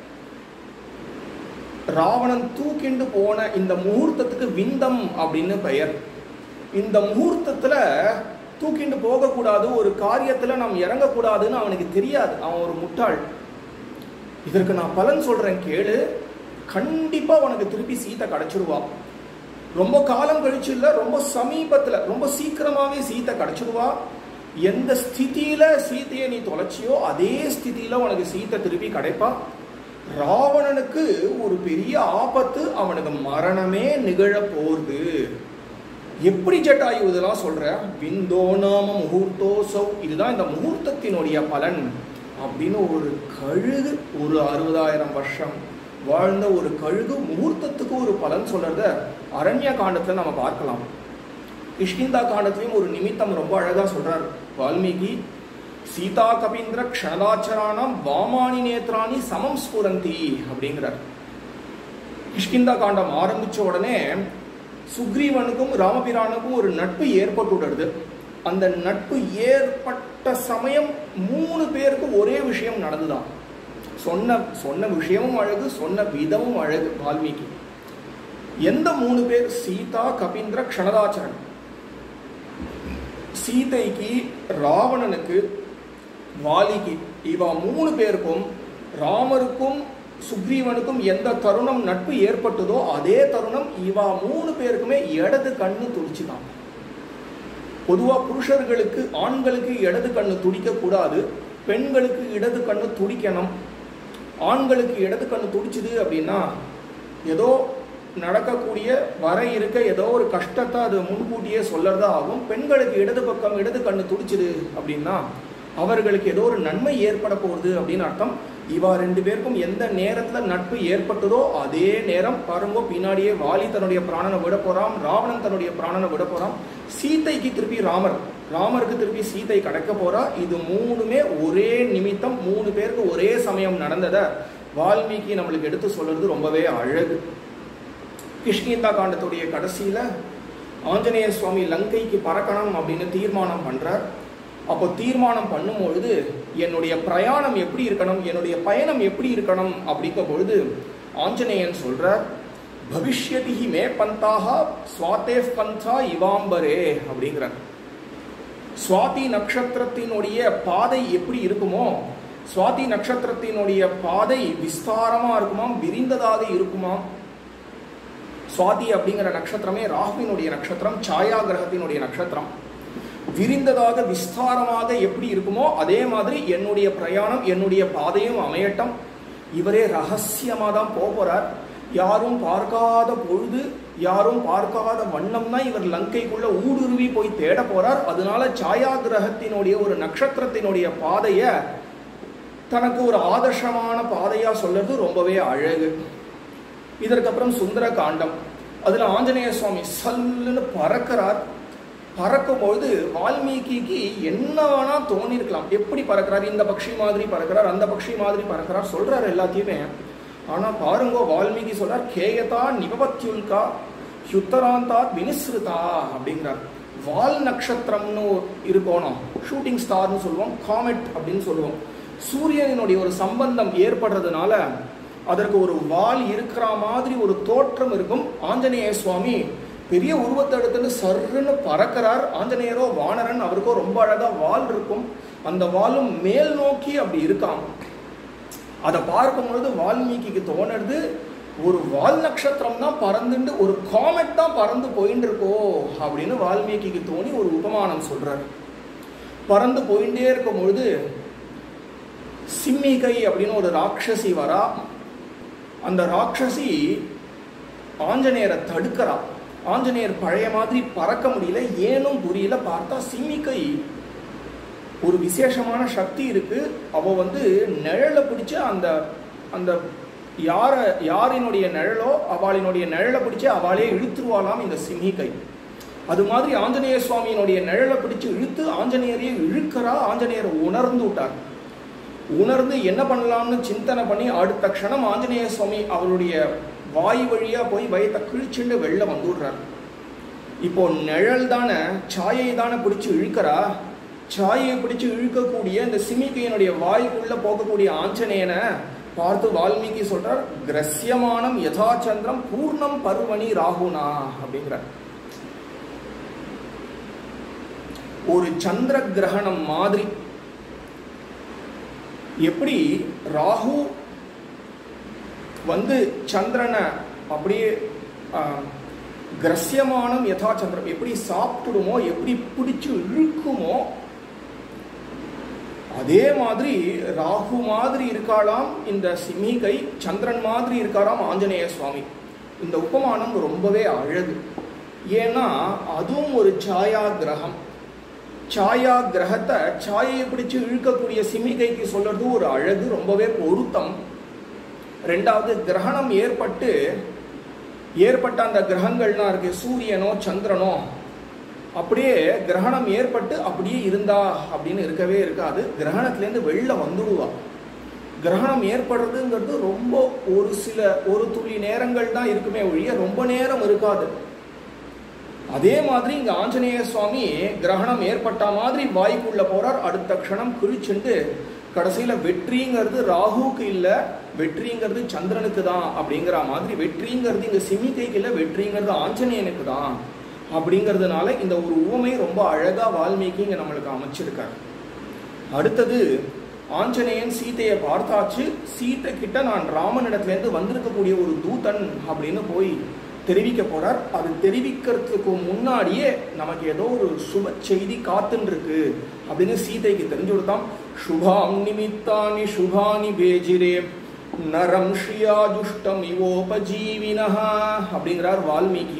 ராவணன் தூக்கிண்டு போன இந்த முகூர்த்தத்துக்கு விந்தம் அப்படின்னு பெயர் இந்த முகூர்த்தத்துல தூக்கிண்டு போகக்கூடாது ஒரு காரியத்துல நாம் இறங்கக்கூடாதுன்னு அவனுக்கு தெரியாது அவன் ஒரு முட்டாள் இதற்கு நான் பலன் சொல்றேன் கேளு கண்டிப்பா உனக்கு திருப்பி சீத்தை கிடைச்சிடுவா ரொம்ப காலம் கழிச்சு இல்ல ரொம்ப சமீபத்துல ரொம்ப சீக்கிரமாவே சீத்தை கிடைச்சிடுவா எந்த ஸ்திதியில சீத்தையை நீ தொலைச்சியோ அதே ஸ்திதியில உனக்கு சீத்தை திருப்பி கிடைப்பா ராவணனுக்கு ஒரு பெரிய ஆபத்து அவனுக்கு மரணமே நிகழ போகுது எப்படி ஜட்டாயு இதெல்லாம் சொல்ற விந்தோ நாம முகூர்த்தோசௌ இதுதான் இந்த முகூர்த்தத்தினுடைய பலன் அப்படின்னு ஒரு கழுகு ஒரு அறுபதாயிரம் வருஷம் வாழ்ந்த ஒரு கழுகு முகூர்த்தத்துக்கு ஒரு பலன் சொல்றத அரண்ய காண்டத்துல நம்ம பார்க்கலாம் கிஷ்கிந்தா காண்டத்திலையும் ஒரு நிமித்தம் ரொம்ப அழகா சொல்றார் வால்மீகி சீதா கபீந்திர க்ஷணாச்சராணம் வாமானி நேத்ராணி சமம் ஸ்புரந்தி அப்படிங்கிறார் கிஷ்கிந்தா காண்டம் ஆரம்பிச்ச உடனே சுக்ரீவனுக்கும் ராமபிரானுக்கும் ஒரு நட்பு ஏற்பட்டுடுறது அந்த நட்பு ஏற்பட்ட சமயம் மூணு பேருக்கு ஒரே விஷயம் நடந்துதான் சொன்ன சொன்ன விஷயமும் அழகு சொன்ன விதமும் அழகு வால்மீகி எந்த மூணு பேர் சீதா கபீந்திர க்ஷணதாச்சரன் சீதைக்கு ராவணனுக்கு வாலிக்கு இவா மூணு பேருக்கும் ராமருக்கும் சுக்ரீவனுக்கும் எந்த தருணம் நட்பு ஏற்பட்டதோ அதே தருணம் இவா மூணு பேருக்குமே இடது கண்ணு துடிச்சுதான் பொதுவா புருஷர்களுக்கு ஆண்களுக்கு இடது கண்ணு துடிக்க கூடாது பெண்களுக்கு இடது கண்ணு துடிக்கணும் ஆண்களுக்கு இடது கண்ணு துடிச்சுது அப்படின்னா ஏதோ நடக்கக்கூடிய வர இருக்க ஏதோ ஒரு கஷ்டத்தை அது முன்கூட்டியே சொல்லறதா ஆகும் பெண்களுக்கு இடது பக்கம் இடது கண்ணு துடிச்சுது அப்படின்னா அவர்களுக்கு ஏதோ ஒரு நன்மை ஏற்பட போகுது அப்படின்னு அர்த்தம் இவா ரெண்டு பேருக்கும் எந்த நேரத்துல நட்பு ஏற்பட்டதோ அதே நேரம் பாருங்க பின்னாடியே வாலி தன்னுடைய பிராணனை விட போறான் ராவணன் தன்னுடைய பிராணனை விட போறான் சீதைக்கு திருப்பி ராமர் ராமருக்கு திருப்பி சீதை கடக்க போறா இது மூணுமே ஒரே நிமித்தம் மூணு பேருக்கு ஒரே சமயம் நடந்ததை வால்மீகி நம்மளுக்கு எடுத்து சொல்றது ரொம்பவே அழகு கிருஷ்ணீந்தா காண்டத்துடைய கடைசியில ஆஞ்சநேய சுவாமி லங்கைக்கு பறக்கணும் அப்படின்னு தீர்மானம் பண்றார் அப்போ தீர்மானம் பண்ணும் பொழுது என்னுடைய பிரயாணம் எப்படி இருக்கணும் என்னுடைய பயணம் எப்படி இருக்கணும் அப்படிங்கும் பொழுது ஆஞ்சநேயன் சொல்றார் பவிஷ்யதி மே பந்தாக சுவாத்தே பந்தா இவாம்பரே அப்படிங்கிறார் சுவாதி நட்சத்திரத்தினுடைய பாதை எப்படி இருக்குமோ சுவாதி நட்சத்திரத்தினுடைய பாதை விஸ்தாரமா இருக்குமாம் விரிந்ததாக இருக்குமாம் சுவாதி அப்படிங்கிற நட்சத்திரமே ராகுவினுடைய நட்சத்திரம் சாயா கிரகத்தினுடைய நட்சத்திரம் விரிந்ததாக விஸ்தாரமாக எப்படி இருக்குமோ அதே மாதிரி என்னுடைய பிரயாணம் என்னுடைய பாதையும் அமையட்டும் இவரே ரகசியமா தான் போக போறார் யாரும் பார்க்காத பொழுது யாரும் பார்க்காத வண்ணம் தான் இவர் லங்கைக்குள்ள ஊடுருவி போய் தேட போறார் அதனால சாயா கிரகத்தினுடைய ஒரு நட்சத்திரத்தினுடைய பாதைய தனக்கு ஒரு ஆதர்ஷமான பாதையா சொல்றது ரொம்பவே அழகு இதற்கப்புறம் சுந்தர காண்டம் அதுல ஆஞ்சநேய சுவாமி சல்லுன்னு பறக்கிறார் பறக்கும்பொழுது வால்மீகிக்கு என்ன வேணா தோணிருக்கலாம் எப்படி பறக்கிறார் இந்த பக்ஷி மாதிரி பறக்கிறார் அந்த பக்ஷி மாதிரி பறக்கிறார் சொல்றாரு எல்லாத்தையுமே ஆனா பாருங்க வால்மீகி சொல்றார் கேயதா நிபபத்யுல்கா ஹுத்தராந்தா வினிஸ்ருதா அப்படிங்கிறார் வால் நட்சத்திரம்னு இருக்கணும் ஷூட்டிங் ஸ்டார்னு சொல்லுவோம் காமெட் அப்படின்னு சொல்லுவோம் சூரியனுடைய ஒரு சம்பந்தம் ஏற்படுறதுனால அதற்கு ஒரு வால் இருக்கிற மாதிரி ஒரு தோற்றம் இருக்கும் ஆஞ்சநேய சுவாமி பெரிய உருவத்தை எடுத்துட்டு சர்ருன்னு பறக்கிறார் ஆஞ்சநேயரோ வானரன் அவருக்கோ ரொம்ப அழகா வால் இருக்கும் அந்த வாலும் மேல் நோக்கி அப்படி இருக்காம் அதை பார்க்கும் பொழுது வால்மீகிக்கு தோணுறது ஒரு வால் நட்சத்திரம் தான் பறந்துட்டு ஒரு காமெட் தான் பறந்து போயிட்டு இருக்கோ அப்படின்னு வால்மீகிக்கு தோணி ஒரு உபமானம் சொல்றார் பறந்து போயிட்டே இருக்கும் பொழுது சிம்மிகை அப்படின்னு ஒரு ராட்சசி வரா அந்த ராட்சசி ஆஞ்சநேயரை தடுக்கிறா ஆஞ்சநேயர் பழைய மாதிரி பறக்க முடியல ஏனும் புரியல பார்த்தா சிம்மிக்கை ஒரு விசேஷமான சக்தி இருக்கு அவ வந்து நிழலை பிடிச்சு அந்த அந்த யார யாரினுடைய நிழலோ அவளினுடைய நிழலை பிடிச்சு அவளே இழுத்துருவாளாம் இந்த சிம்மிகை அது மாதிரி ஆஞ்சநேய சுவாமியினுடைய நிழலை பிடிச்சு இழுத்து ஆஞ்சநேயரையே இழுக்கிறா ஆஞ்சநேயரை உணர்ந்து விட்டார் உணர்ந்து என்ன பண்ணலாம்னு சிந்தனை பண்ணி அடுத்த க்ஷணம் ஆஞ்சநேய சுவாமி அவருடைய வாய் வழியா போய் வயத்தை கிழிச்சுண்டு வெளில வந்துடுறார் இப்போ நிழல் தானே சாயை தானே பிடிச்சு இழுக்கிறா சாயை பிடிச்சு இழுக்கக்கூடிய இந்த சிமிகையினுடைய வாய்க்குள்ள போகக்கூடிய ஆஞ்சநேயனை பார்த்து வால்மீகி சொல்றார் கிரஸ்யமானம் யதாச்சந்திரம் பூர்ணம் பருவணி ராகுனா அப்படிங்கிறார் ஒரு சந்திர கிரகணம் மாதிரி எப்படி ராகு வந்து சந்திரனை அப்படியே ஆ, கிரஸ்யமானம் யதா சந்திரம் எப்படி சாப்பிடுமோ எப்படி பிடிச்சு இழுக்குமோ அதே மாதிரி ராகு மாதிரி இருக்காளாம் இந்த சிமிகை சந்திரன் மாதிரி இருக்காராம் ஆஞ்சநேய சுவாமி இந்த உபமானம் ரொம்பவே அழகு ஏன்னா அதுவும் ஒரு சாயா கிரகம் சாயா கிரகத்தை சாயை பிடிச்சு இழுக்கக்கூடிய சிமிகைக்கு சொல்றது ஒரு அழகு ரொம்பவே பொருத்தம் ரெண்டாவது கிரகணம் ஏற்பட்டு ஏற்பட்ட அந்த கிரகங்கள்லாம் இருக்கு சூரியனோ சந்திரனோ அப்படியே கிரகணம் ஏற்பட்டு அப்படியே இருந்தா அப்படின்னு இருக்கவே இருக்காது கிரகணத்துலேருந்து வெளில வந்துடுவா கிரகணம் ஏற்படுறதுங்கிறது ரொம்ப ஒரு சில ஒரு துளி நேரங்கள் தான் இருக்குமே ஒழிய ரொம்ப நேரம் இருக்காது அதே மாதிரி இங்க ஆஞ்சநேய சுவாமி கிரகணம் ஏற்பட்ட மாதிரி வாய்க்குள்ள போறார் அடுத்த க்ஷணம் கிழிச்சுண்டு கடைசியில வெற்றிங்கிறது ராகுக்கு இல்ல வெற்றிங்கிறது சந்திரனுக்கு தான் அப்படிங்கிற மாதிரி வெற்றிங்கிறது இங்க சிமிகைக்கு இல்ல வெற்றிங்கிறது ஆஞ்சநேயனுக்கு தான் அப்படிங்கிறதுனால இந்த ஒரு உவமை ரொம்ப அழகா வால்மீகி இங்க நம்மளுக்கு அமைச்சிருக்காரு அடுத்தது ஆஞ்சநேயன் சீதையை பார்த்தாச்சு சீத்தை கிட்ட நான் ராமனிடத்துலேருந்து வந்திருக்கக்கூடிய ஒரு தூதன் அப்படின்னு போய் தெரிவிக்க போறார் அது தெரிவிக்கிறதுக்கு முன்னாடியே நமக்கு ஏதோ ஒரு சுப செய்தி காத்துன்னு இருக்கு அப்படின்னு சீதைக்கு தெரிஞ்சு கொடுத்தான் சுபாம் நிமித்தானி சுபானி பேஜிரே நரம் ஸ்ரீயாஜுஷ்டம் இவோபஜீவினஹா அப்படிங்கிறார் வால்மீகி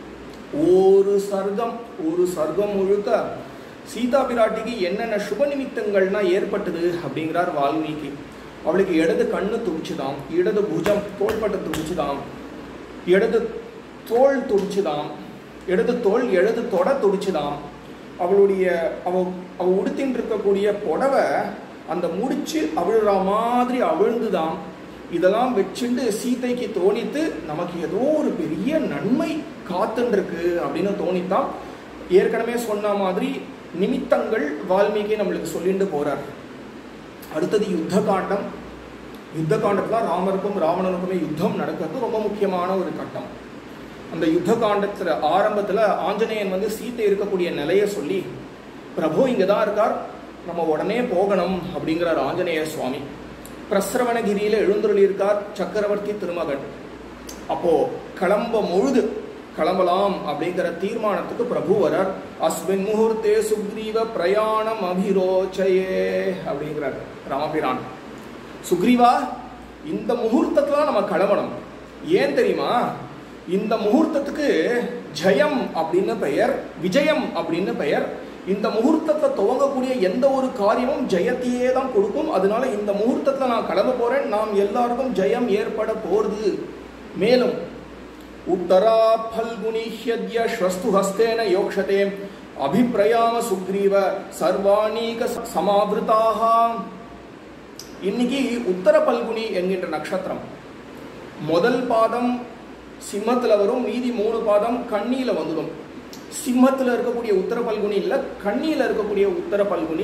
ஒரு சர்க்கம் ஒரு சர்க்கம் முழுக்க சீதா பிராட்டிக்கு என்னென்ன சுப நிமித்தங்கள்னா ஏற்பட்டது அப்படிங்கிறார் வால்மீகி அவளுக்கு இடது கண்ணு துடிச்சுதாம் இடது புஜம் தோள்பட்டை துடிச்சுதாம் இடது தோள் துடிச்சுதாம் இடது தோள் இடது தொட துடிச்சுதாம் அவளுடைய அவ அவ உடுத்தின்னு இருக்கக்கூடிய புடவை அந்த முடிச்சு அவிழ்ற மாதிரி அவிழ்ந்துதாம் இதெல்லாம் வச்சுண்டு சீதைக்கு தோணித்து நமக்கு ஏதோ ஒரு பெரிய நன்மை காத்துன்னு இருக்கு அப்படின்னு தோணித்தான் ஏற்கனவே சொன்ன மாதிரி நிமித்தங்கள் வால்மீகி நம்மளுக்கு சொல்லிட்டு போறார் அடுத்தது யுத்த காண்டம் யுத்த காண்டத்துல ராமருக்கும் ராவணனுக்குமே யுத்தம் நடக்கிறது ரொம்ப முக்கியமான ஒரு கட்டம் அந்த யுத்த காண்டத்துல ஆரம்பத்துல ஆஞ்சநேயன் வந்து சீத்தை இருக்கக்கூடிய நிலையை சொல்லி பிரபு இங்க தான் இருக்கார் நம்ம உடனே போகணும் அப்படிங்கிறார் ஆஞ்சநேய சுவாமி பிரஸ்ரவணகிரியில எழுந்தருளி இருக்கார் சக்கரவர்த்தி திருமகன் அப்போ கிளம்ப முழுது கிளம்பலாம் அப்படிங்கிற தீர்மானத்துக்கு பிரபு வரார் அஸ்மின் முகூர்த்தே சுக்ரீவ பிரயாணம் அபிரோச்சயே அப்படிங்கிறார் ராமபிரான் சுக்ரீவா இந்த முகூர்த்தத்துல நம்ம கிளம்பணும் ஏன் தெரியுமா இந்த முகூர்த்தத்துக்கு ஜெயம் அப்படின்னு பெயர் விஜயம் அப்படின்னு பெயர் இந்த முகூர்த்தத்தை துவங்கக்கூடிய எந்த ஒரு காரியமும் ஜெயத்தையே தான் கொடுக்கும் அதனால இந்த முகூர்த்தத்தில் நான் கிளம்ப போறேன் நாம் எல்லாருக்கும் ஜெயம் ஏற்பட போறது மேலும் உத்தரா பல்குனி ஹியத்ய ஸ்வஸ்து ஹஸ்தேன யோக்ஷதே அபிப்பிரயாம சுக்ரீவ சர்வாணீக சமாவிருதாக இன்னைக்கு உத்தர பல்குனி என்கின்ற நட்சத்திரம் முதல் பாதம் சிம்மத்துல வரும் மீதி மூணு பாதம் கண்ணியில வந்துடும் சிம்மத்துல இருக்கக்கூடிய உத்தர பல்குனி இல்ல கண்ணியில இருக்கக்கூடிய உத்தர பல்குனி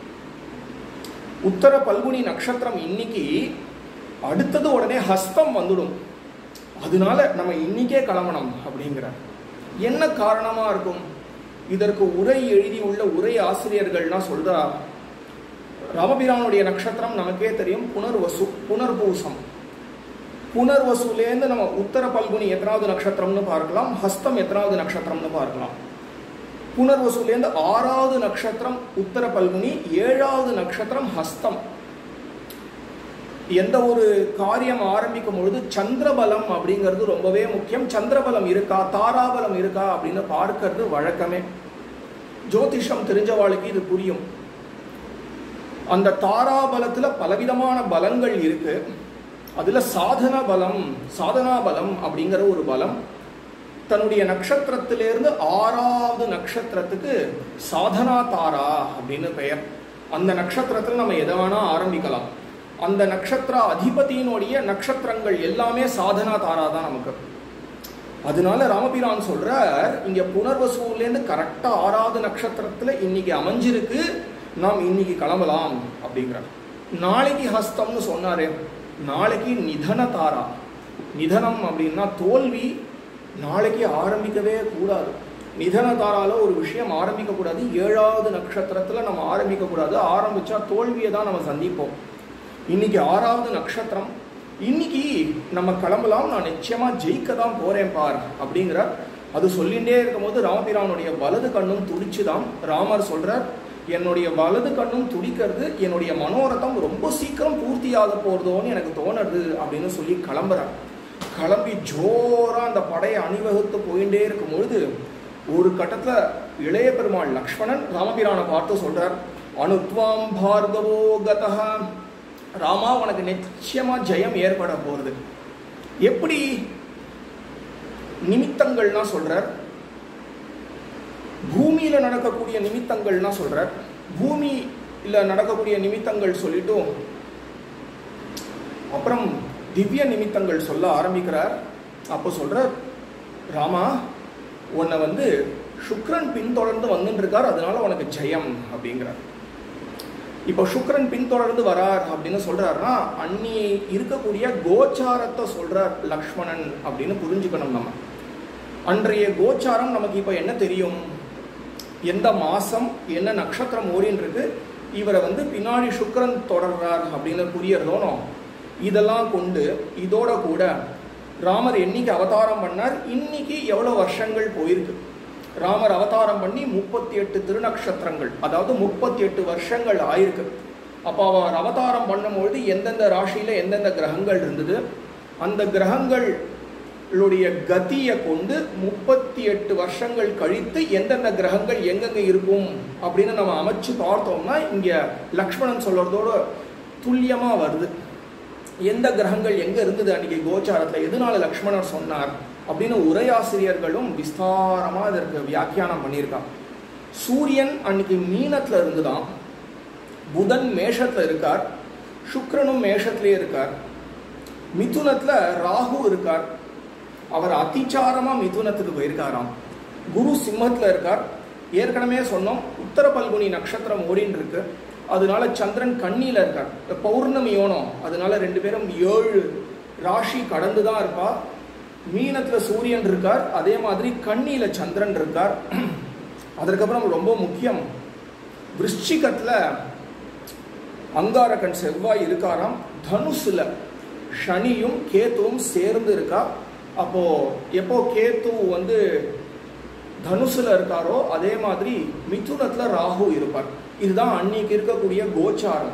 உத்தர பல்குனி நட்சத்திரம் இன்னைக்கு அடுத்தது உடனே ஹஸ்தம் வந்துடும் அதனால நம்ம இன்னைக்கே கிளம்பணும் அப்படிங்கிறார் என்ன காரணமா இருக்கும் இதற்கு உரை எழுதி உள்ள உரை ஆசிரியர்கள்னா சொல்றா ராமபிரானுடைய நட்சத்திரம் நமக்கே தெரியும் புனர்வசு புனர்பூசம் புனர்வசுலேருந்து நம்ம உத்தர பல்குனி எத்தனாவது நட்சத்திரம்னு பார்க்கலாம் ஹஸ்தம் எத்தனாவது நட்சத்திரம்னு பார்க்கலாம் புனர்வசுலேருந்து ஆறாவது நட்சத்திரம் உத்தர பல்குனி ஏழாவது நட்சத்திரம் ஹஸ்தம் எந்த ஒரு காரியம் ஆரம்பிக்கும் பொழுது சந்திரபலம் அப்படிங்கிறது ரொம்பவே முக்கியம் சந்திரபலம் இருக்கா தாராபலம் இருக்கா அப்படின்னு பார்க்கறது வழக்கமே ஜோதிஷம் தெரிஞ்சவாளுக்கு இது புரியும் அந்த தாராபலத்துல பலவிதமான பலங்கள் இருக்கு அதுல சாதன பலம் சாதனா பலம் அப்படிங்கிற ஒரு பலம் தன்னுடைய நட்சத்திரத்திலிருந்து ஆறாவது நட்சத்திரத்துக்கு சாதனா தாரா அப்படின்னு பெயர் அந்த நட்சத்திரத்துல நம்ம எதை வேணா ஆரம்பிக்கலாம் அந்த நட்சத்திர அதிபதியினுடைய நட்சத்திரங்கள் எல்லாமே சாதனா தாரா தான் நமக்கு அதனால ராமபிரான் சொல்றார் இங்க புனர்வசூலேருந்து கரெக்டா ஆறாவது நட்சத்திரத்துல இன்னைக்கு அமைஞ்சிருக்கு நாம் இன்னைக்கு கிளம்பலாம் அப்படிங்கிறார் நாளைக்கு ஹஸ்தம்னு சொன்னாரே நாளைக்கு நிதன தாரா நிதனம் அப்படின்னா தோல்வி நாளைக்கு ஆரம்பிக்கவே கூடாது நிதன தாரால ஒரு விஷயம் ஆரம்பிக்க கூடாது ஏழாவது நட்சத்திரத்துல நம்ம ஆரம்பிக்க கூடாது ஆரம்பிச்சா தோல்வியை தான் நம்ம சந்திப்போம் இன்னைக்கு ஆறாவது நட்சத்திரம் இன்னைக்கு நம்ம கிளம்பலாம் நான் நிச்சயமா ஜெயிக்க தான் போறேன் பார் அப்படிங்கிறார் அது சொல்லிகிட்டே இருக்கும்போது ராமபிரானுடைய வலது கண்ணும் துடிச்சுதான் ராமர் சொல்றார் என்னுடைய வலது கண்ணும் துடிக்கிறது என்னுடைய மனோரதம் ரொம்ப சீக்கிரம் பூர்த்தியாக போறதோன்னு எனக்கு தோணுது அப்படின்னு சொல்லி கிளம்புறார் கிளம்பி ஜோரா அந்த படையை அணிவகுத்து போயிட்டே இருக்கும் பொழுது ஒரு கட்டத்துல இளைய பெருமாள் லக்ஷ்மணன் ராமபிரானை பார்த்து சொல்றார் அனுத்வாம் பார்கவோ கதா ராமா உனக்கு நிச்சயமா ஜெயம் ஏற்பட போறது எப்படி நிமித்தங்கள்னா சொல்றார் பூமியில நடக்கக்கூடிய நிமித்தங்கள்னா சொல்றார் பூமியில நடக்கக்கூடிய நிமித்தங்கள் சொல்லிட்டும் அப்புறம் திவ்ய நிமித்தங்கள் சொல்ல ஆரம்பிக்கிறார் அப்போ சொல்றார் ராமா உன்னை வந்து சுக்ரன் பின்தொடர்ந்து வந்துட்டு இருக்கார் அதனால உனக்கு ஜெயம் அப்படிங்கிறார் இப்போ சுக்ரன் பின்தொடர்ந்து வரார் அப்படின்னு சொல்றாருன்னா அன்னி இருக்கக்கூடிய கோச்சாரத்தை சொல்றார் லக்ஷ்மணன் அப்படின்னு புரிஞ்சுக்கணும் நம்ம அன்றைய கோச்சாரம் நமக்கு இப்போ என்ன தெரியும் எந்த மாசம் என்ன நட்சத்திரம் ஓடின்னு இருக்கு இவரை வந்து பின்னாடி சுக்ரன் தொடர்றார் அப்படின்னு புரியறதோனோ இதெல்லாம் கொண்டு இதோட கூட ராமர் என்னைக்கு அவதாரம் பண்ணார் இன்னைக்கு எவ்வளோ வருஷங்கள் போயிருக்கு ராமர் அவதாரம் பண்ணி முப்பத்தி எட்டு திருநக்ஷத்திரங்கள் அதாவது முப்பத்தி எட்டு வருஷங்கள் ஆயிருக்கு அப்போ அவர் அவதாரம் பண்ணும்பொழுது எந்தெந்த ராசியில எந்தெந்த கிரகங்கள் இருந்தது அந்த கிரகங்களுடைய கதியை கொண்டு முப்பத்தி எட்டு வருஷங்கள் கழித்து எந்தெந்த கிரகங்கள் எங்கெங்க இருக்கும் அப்படின்னு நம்ம அமைச்சு பார்த்தோம்னா இங்க லக்ஷ்மணன் சொல்றதோட துல்லியமா வருது எந்த கிரகங்கள் எங்க இருந்தது அன்னைக்கு கோச்சாரத்துல எதனால லக்ஷ்மணர் சொன்னார் அப்படின்னு உரையாசிரியர்களும் விஸ்தாரமா இதற்கு வியாக்கியானம் பண்ணியிருக்காங்க சூரியன் அன்னைக்கு மீனத்துல இருந்துதான் புதன் மேஷத்துல இருக்கார் சுக்கிரனும் மேஷத்திலே இருக்கார் மிதுனத்துல ராகு இருக்கார் அவர் அதிச்சாரமா மிதுனத்துக்கு போயிருக்காராம் குரு சிம்மத்துல இருக்கார் ஏற்கனவே சொன்னோம் உத்தர பல்குனி நட்சத்திரம் ஓடின்னு இருக்கு அதனால சந்திரன் கண்ணியில இருக்கார் இந்த பௌர்ணமி யோனம் அதனால ரெண்டு பேரும் ஏழு ராசி கடந்து தான் இருப்பா மீனத்துல சூரியன் இருக்கார் அதே மாதிரி கண்ணியில சந்திரன் இருக்கார் அதற்கப்புறம் ரொம்ப முக்கியம் விருச்சிகத்துல அங்காரகன் செவ்வாய் இருக்காராம் தனுசுல சனியும் கேத்துவும் சேர்ந்து இருக்கா அப்போ எப்போ கேத்து வந்து தனுசுல இருக்காரோ அதே மாதிரி மிதுனத்துல ராகு இருப்பார் இதுதான் அன்னைக்கு இருக்கக்கூடிய கோச்சாரம்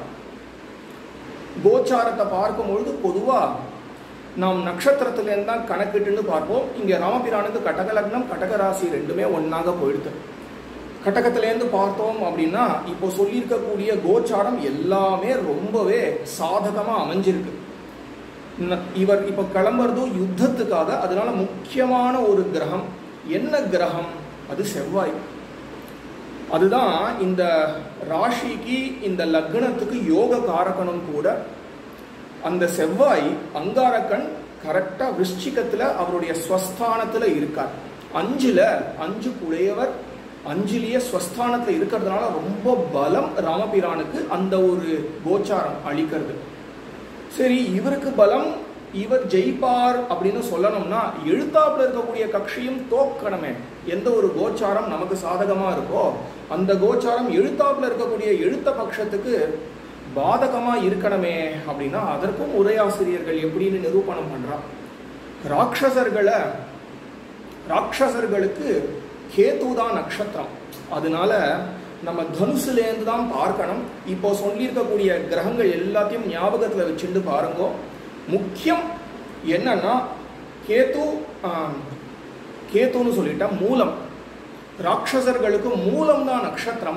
கோச்சாரத்தை பார்க்கும்பொழுது பொதுவா நாம் நட்சத்திரத்திலேருந்து தான் கணக்கிட்டுன்னு பார்ப்போம் இங்க ராமபிரானுக்கு கடக லக்னம் கடக ராசி ரெண்டுமே ஒன்னாக போயிடுது கடகத்திலேருந்து பார்த்தோம் அப்படின்னா இப்போ சொல்லியிருக்கக்கூடிய கோச்சாரம் எல்லாமே ரொம்பவே சாதகமா அமைஞ்சிருக்கு ந- இவர் இப்போ கிளம்புறதும் யுத்தத்துக்காக அதனால முக்கியமான ஒரு கிரகம் என்ன கிரகம் அது செவ்வாய் அதுதான் இந்த ராசிக்கு இந்த லக்னத்துக்கு யோக காரகனும் கூட அந்த செவ்வாய் அங்காரக்கண் கரெக்டா விருச்சிகத்துல அவருடைய ஸ்வஸ்தானத்துல இருக்கார் அஞ்சுல அஞ்சு குடையவர் அஞ்சுலயே ஸ்வஸ்தானத்துல இருக்கிறதுனால ரொம்ப பலம் ராமபிரானுக்கு அந்த ஒரு கோச்சாரம் அளிக்கிறது சரி இவருக்கு பலம் இவர் ஜெயிப்பார் அப்படின்னு சொல்லணும்னா எழுத்தாப்புல இருக்கக்கூடிய கட்சியும் தோக்கணுமே எந்த ஒரு கோச்சாரம் நமக்கு சாதகமா இருக்கோ அந்த கோச்சாரம் எழுத்தாப்புல இருக்கக்கூடிய எழுத்த பட்சத்துக்கு பாதகமா இருக்கணுமே அப்படின்னா அதற்கும் உரையாசிரியர்கள் எப்படின்னு நிரூபணம் பண்றான் ராட்சசர்களை ராட்சசர்களுக்கு கேது தான் நட்சத்திரம் அதனால நம்ம தனுசுலேருந்து தான் பார்க்கணும் இப்போ சொல்லியிருக்கக்கூடிய கிரகங்கள் எல்லாத்தையும் ஞாபகத்தில் வச்சுட்டு பாருங்க முக்கியம் என்னன்னா கேது ஆம், கேதுன்னு சொல்லிட்டா மூலம் ராட்சசர்களுக்கு மூலம் தான் நட்சத்திரம்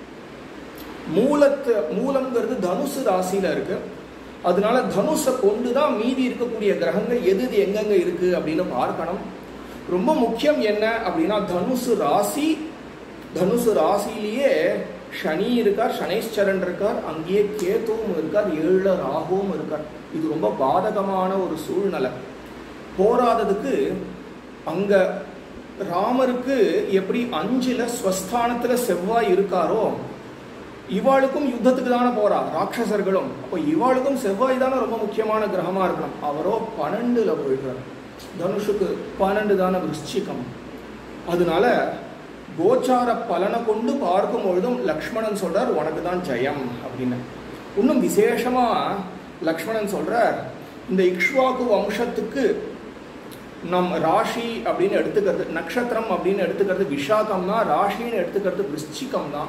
மூலத்து மூலம்ங்கிறது தனுசு ராசியில இருக்கு அதனால தனுஷை கொண்டு தான் மீதி இருக்கக்கூடிய கிரகங்கள் எது எது எங்கெங்க இருக்கு அப்படின்னு பார்க்கணும் ரொம்ப முக்கியம் என்ன அப்படின்னா தனுசு ராசி தனுசு ராசியிலேயே சனி இருக்கார் சனீஸ்வரன் இருக்கார் அங்கேயே கேத்துவும் இருக்கார் ஏழு ராகுவும் இருக்கார் இது ரொம்ப பாதகமான ஒரு சூழ்நிலை போராததுக்கு அங்க ராமருக்கு எப்படி அஞ்சுல ஸ்வஸ்தானத்துல செவ்வாய் இருக்காரோ இவாளுக்கும் யுத்தத்துக்கு தானே போறா ராட்சசர்களும் அப்போ இவாளுக்கும் செவ்வாய் தானே ரொம்ப முக்கியமான கிரகமா இருக்கணும் அவரோ பன்னெண்டுல போயிடுறார் தனுஷுக்கு பன்னெண்டு தானே விருச்சிகம் அதனால கோச்சார பலனை கொண்டு பார்க்கும் பொழுதும் லக்ஷ்மணன் சொல்றார் உனக்கு தான் ஜெயம் அப்படின்னு இன்னும் விசேஷமா லக்ஷ்மணன் சொல்றார் இந்த இக்ஷ்வாகு வம்சத்துக்கு நம் ராஷி அப்படின்னு எடுத்துக்கிறது நட்சத்திரம் அப்படின்னு எடுத்துக்கிறது விஷாகம் தான் ராஷின்னு எடுத்துக்கிறது விருச்சிகம் தான்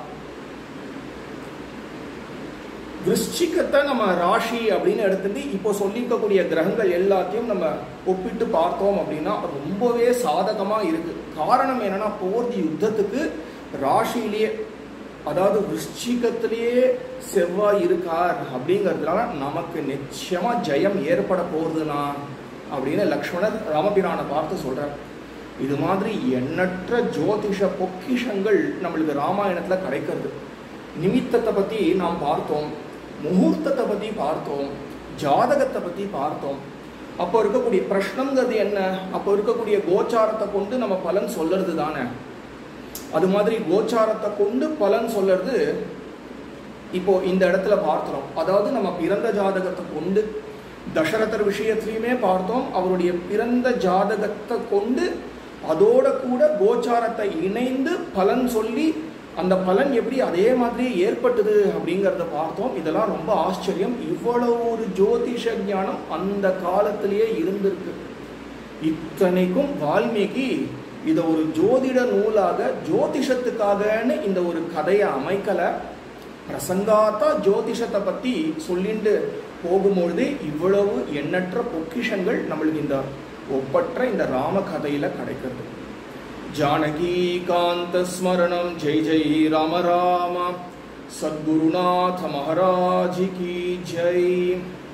விருச்சிகத்தை நம்ம ராஷி அப்படின்னு எடுத்துட்டு இப்போ சொல்லியிருக்கக்கூடிய கிரகங்கள் எல்லாத்தையும் நம்ம ஒப்பிட்டு பார்த்தோம் அப்படின்னா ரொம்பவே சாதகமா இருக்கு காரணம் என்னன்னா போர்தி யுத்தத்துக்கு ராசியிலேயே அதாவது விருச்சிகத்திலேயே செவ்வாய் இருக்கார் அப்படிங்கிறதுனால நமக்கு நிச்சயமா ஜெயம் ஏற்பட போகுதுன்னா அப்படின்னு லக்ஷ்மணர் ராமபிரானை பார்த்து சொல்றார் இது மாதிரி எண்ணற்ற ஜோதிஷ பொக்கிஷங்கள் நம்மளுக்கு ராமாயணத்துல கிடைக்கிறது நிமித்தத்தை பத்தி நாம் பார்த்தோம் முகூர்த்தத்தை பத்தி பார்த்தோம் ஜாதகத்தை பத்தி பார்த்தோம் அப்போ இருக்கக்கூடிய பிரஷ்னங்கிறது என்ன அப்போ இருக்கக்கூடிய கோச்சாரத்தை கொண்டு நம்ம பலன் சொல்றது தானே அது மாதிரி கோச்சாரத்தை கொண்டு பலன் சொல்றது இப்போ இந்த இடத்துல பார்க்கிறோம் அதாவது நம்ம பிறந்த ஜாதகத்தை கொண்டு தசரதர் விஷயத்திலையுமே பார்த்தோம் அவருடைய பிறந்த ஜாதகத்தை கொண்டு அதோட கூட கோச்சாரத்தை இணைந்து பலன் சொல்லி அந்த பலன் எப்படி அதே மாதிரி ஏற்பட்டது அப்படிங்கிறத பார்த்தோம் இதெல்லாம் ரொம்ப ஆச்சரியம் இவ்வளவு ஒரு ஜோதிஷ ஞானம் அந்த காலத்திலேயே இருந்திருக்கு இத்தனைக்கும் வால்மீகி இதை ஒரு ஜோதிட நூலாக ஜோதிஷத்துக்காகன்னு இந்த ஒரு கதையை அமைக்கலை பிரசங்காத்தா ஜோதிஷத்தை பற்றி சொல்லிட்டு போகும்பொழுது இவ்வளவு எண்ணற்ற பொக்கிஷங்கள் நம்மளுக்கு இந்த ஒப்பற்ற இந்த ராம கதையில கிடைக்கிறது ஜானகீகாந்த ஸ்மரணம் ஜெய் ஜெய் ராம ராம சத்குருநாத மகாராஜி கி ஜெய்